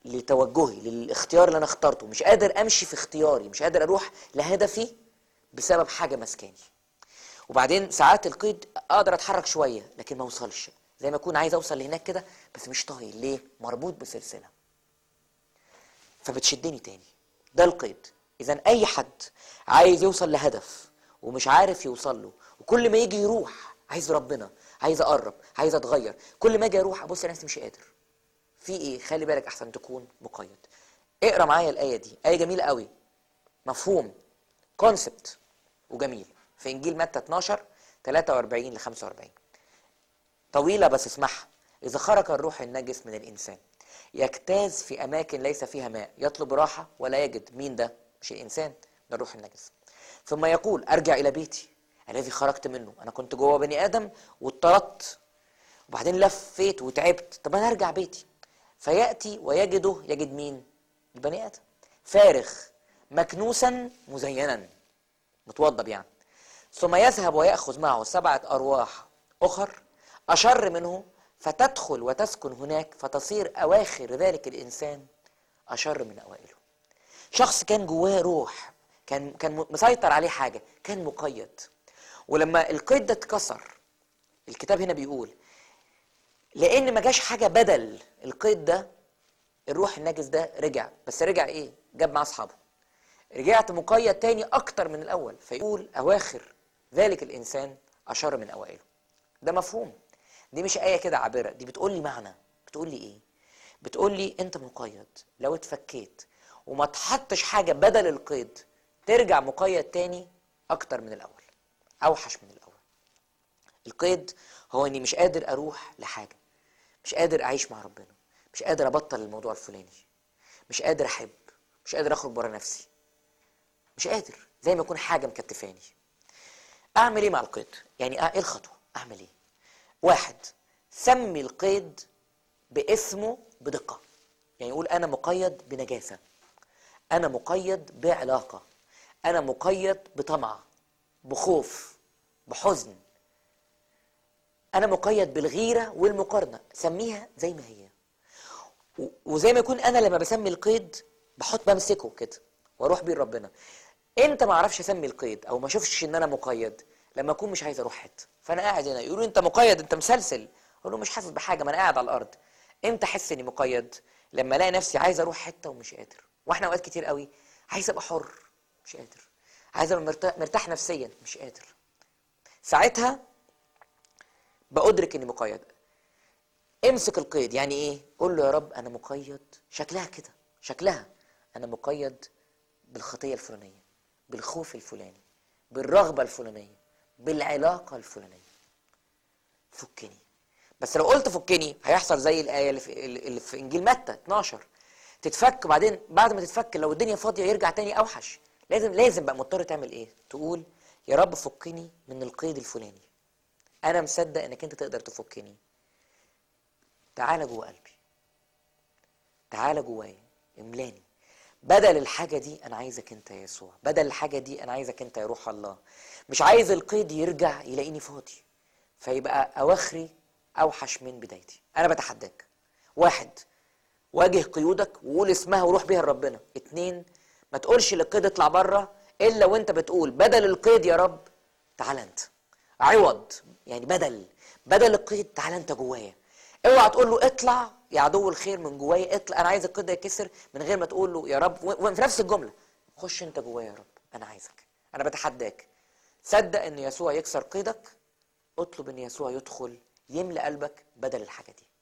لتوجهي للاختيار اللي انا اخترته مش قادر امشي في اختياري مش قادر اروح لهدفي بسبب حاجه ماسكاني وبعدين ساعات القيد اقدر اتحرك شويه لكن ما اوصلش زي ما اكون عايز اوصل لهناك كده بس مش طايل ليه مربوط بسلسله فبتشدني تاني ده القيد اذا اي حد عايز يوصل لهدف ومش عارف يوصل له وكل ما يجي يروح عايز ربنا عايز اقرب عايز اتغير كل ما اجي اروح ابص نفسي مش قادر في ايه خلي بالك احسن تكون مقيد اقرا معايا الايه دي ايه جميله قوي مفهوم كونسبت وجميل في انجيل متى 12 43 ل 45 طويله بس اسمعها اذا خرج الروح النجس من الانسان يجتاز في اماكن ليس فيها ماء يطلب راحه ولا يجد مين ده مش الانسان ده الروح النجس ثم يقول ارجع الى بيتي الذي خرجت منه انا كنت جوه بني ادم واضطردت وبعدين لفيت وتعبت طب انا ارجع بيتي فياتي ويجده يجد مين البني ادم فارغ مكنوسا مزينا متوضب يعني ثم يذهب وياخذ معه سبعه ارواح اخر اشر منه فتدخل وتسكن هناك فتصير اواخر ذلك الانسان اشر من اوائله شخص كان جواه روح كان كان مسيطر عليه حاجه كان مقيد ولما القيد ده اتكسر الكتاب هنا بيقول لان ما جاش حاجه بدل القيد ده الروح النجس ده رجع بس رجع ايه جاب معاه اصحابه رجعت مقيد تاني اكتر من الاول فيقول اواخر ذلك الانسان اشر من اوائله ده مفهوم دي مش ايه كده عابره دي بتقول لي معنى بتقول لي ايه بتقول لي انت مقيد لو اتفكيت وما تحطش حاجه بدل القيد ترجع مقيد تاني اكتر من الاول اوحش من الاول القيد هو اني مش قادر اروح لحاجه مش قادر اعيش مع ربنا مش قادر ابطل الموضوع الفلاني مش قادر احب مش قادر اخرج بره نفسي مش قادر زي ما يكون حاجه مكتفاني اعمل ايه مع القيد يعني ايه الخطوه اعمل ايه واحد سمي القيد باسمه بدقه يعني يقول انا مقيد بنجاسه انا مقيد بعلاقه انا مقيد بطمع بخوف بحزن انا مقيد بالغيره والمقارنه سميها زي ما هي و- وزي ما يكون انا لما بسمي القيد بحط بمسكه كده واروح بيه لربنا امتى ما اعرفش اسمي القيد او ما اشوفش ان انا مقيد لما اكون مش عايز اروح حته فانا قاعد هنا يقولوا لي انت مقيد انت مسلسل اقول له مش حاسس بحاجه ما انا قاعد على الارض امتى احس اني مقيد لما الاقي نفسي عايز اروح حته ومش قادر واحنا اوقات كتير قوي عايز ابقى حر مش قادر عايز ابقى مرتاح, مرتاح نفسيا مش قادر ساعتها بأدرك اني مقيد امسك القيد يعني ايه قول له يا رب انا مقيد شكلها كده شكلها انا مقيد بالخطيه الفلانيه بالخوف الفلاني بالرغبه الفلانيه بالعلاقه الفلانيه فكني بس لو قلت فكني هيحصل زي الايه اللي في, اللي في انجيل متى 12 تتفك وبعدين بعد ما تتفك لو الدنيا فاضيه يرجع تاني اوحش لازم لازم بقى مضطر تعمل ايه تقول يا رب فكني من القيد الفلاني انا مصدق انك انت تقدر تفكني تعالى جوه قلبي تعالى جوايا املاني بدل الحاجة دي أنا عايزك أنت يا يسوع بدل الحاجة دي أنا عايزك أنت يا روح الله مش عايز القيد يرجع يلاقيني فاضي فيبقى أواخري أوحش من بدايتي أنا بتحداك واحد واجه قيودك وقول اسمها وروح بيها لربنا اتنين ما تقولش للقيد اطلع بره إلا وأنت بتقول بدل القيد يا رب تعال أنت عوض يعني بدل بدل القيد تعال أنت جوايا اوعى تقول له اطلع يا عدو الخير من جوايا اطلع انا عايز القيد ده يكسر من غير ما تقول له يا رب وفي نفس الجمله خش انت جوايا يا رب انا عايزك انا بتحداك صدق ان يسوع يكسر قيدك اطلب ان يسوع يدخل يملى قلبك بدل الحاجه دي